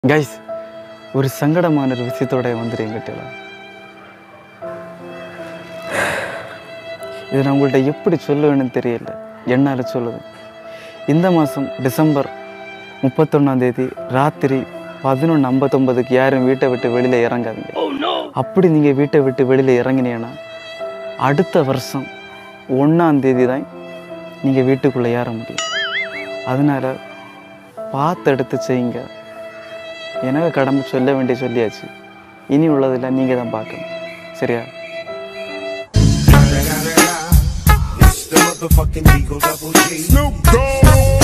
Guys ஒரு சங்கடமான ஒரு விஷயத்தோட வந்துடு என்கிட்ட இது நான் உங்கள்கிட்ட எப்படி சொல்லுவேன்னு தெரியல என்னால் சொல்லுது இந்த மாதம் டிசம்பர் முப்பத்தொன்னாம் தேதி ராத்திரி பதினொன்று ஐம்பத்தொம்பதுக்கு யாரும் வீட்டை விட்டு வெளியில் இறங்காதீங்க அப்படி நீங்கள் வீட்டை விட்டு வெளியில் இறங்கினீங்கன்னா அடுத்த வருஷம் ஒன்றாம் தேதி தான் நீங்கள் வீட்டுக்குள்ளே ஏற முடியும் அதனால் பார்த்து எடுத்து செய்யுங்க எனக்கு கடமை சொல்ல வேண்டிய சொல்லியாச்சு இனி உள்ளதெல்லாம் நீங்கள் தான் பார்க்கணும் சரியா It's the motherfucking Eagle Double G. Snoop Dogg.